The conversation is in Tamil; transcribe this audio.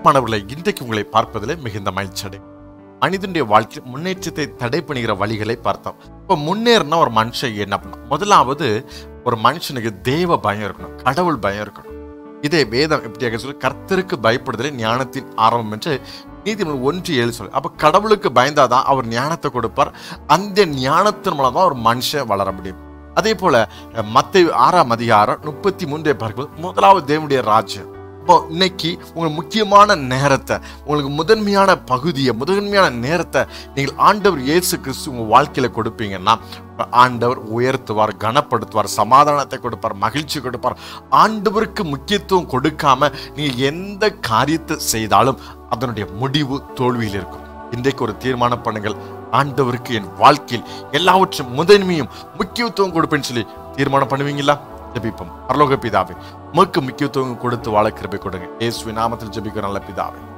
மாணவர்களை இன்றைக்கு உங்களை பார்ப்பதிலே மிகுந்த மகிழ்ச்சி அடைகிறேன். மனிதனுடைய வாழ்க்கையில் முன்னேற்றத்தை தடை பண்ணுகிற வழிகளை பார்த்தோம் இப்போ முன்னேறினா ஒரு மனுஷன் என்ன பண்ணணும் முதலாவது ஒரு மனுஷனுக்கு தேவ பயம் இருக்கணும் கடவுள் பயம் இருக்கணும் இதே வேதம் எப்படியாக சொல்லி கர்த்தருக்கு பயப்படுதலே ஞானத்தின் ஆரம்பம் என்று நீதிமன்றம் ஒன்று ஏழு சொல்லு அப்போ கடவுளுக்கு பயந்தாதான் அவர் ஞானத்தை கொடுப்பார் அந்த ஞானத்தின் மூலம் தான் ஒரு மனுஷன் வளர முடியும் அதே போல மத்த ஆறாம் அதிகாரம் முப்பத்தி மூன்றை பார்க்கும்போது முதலாவது தேவனுடைய ராஜ்யம் இப்போ இன்னைக்கு உங்களுக்கு முக்கியமான நேரத்தை உங்களுக்கு முதன்மையான பகுதியை முதன்மையான நேரத்தை நீங்கள் ஆண்டவர் இயேசு கிறிஸ்து உங்கள் வாழ்க்கையில் கொடுப்பீங்கன்னா ஆண்டவர் உயர்த்துவார் கனப்படுத்துவார் சமாதானத்தை கொடுப்பார் மகிழ்ச்சி கொடுப்பார் ஆண்டவருக்கு முக்கியத்துவம் கொடுக்காம நீங்கள் எந்த காரியத்தை செய்தாலும் அதனுடைய முடிவு தோல்வியில் இருக்கும் இன்றைக்கு ஒரு தீர்மானம் பண்ணுங்கள் ஆண்டவருக்கு என் வாழ்க்கையில் எல்லாவற்றும் முதன்மையும் முக்கியத்துவம் கொடுப்பேன்னு சொல்லி தீர்மானம் பண்ணுவீங்களா ஜெபிப்போம் பரலோக பிதாவே உமக்கு முக்கியத்துவம் கொடுத்து வாழ கிருபை கொடுங்க இயேசுவின் நாமத்தில் ஜெபிக்கிற நல்ல பிதாவே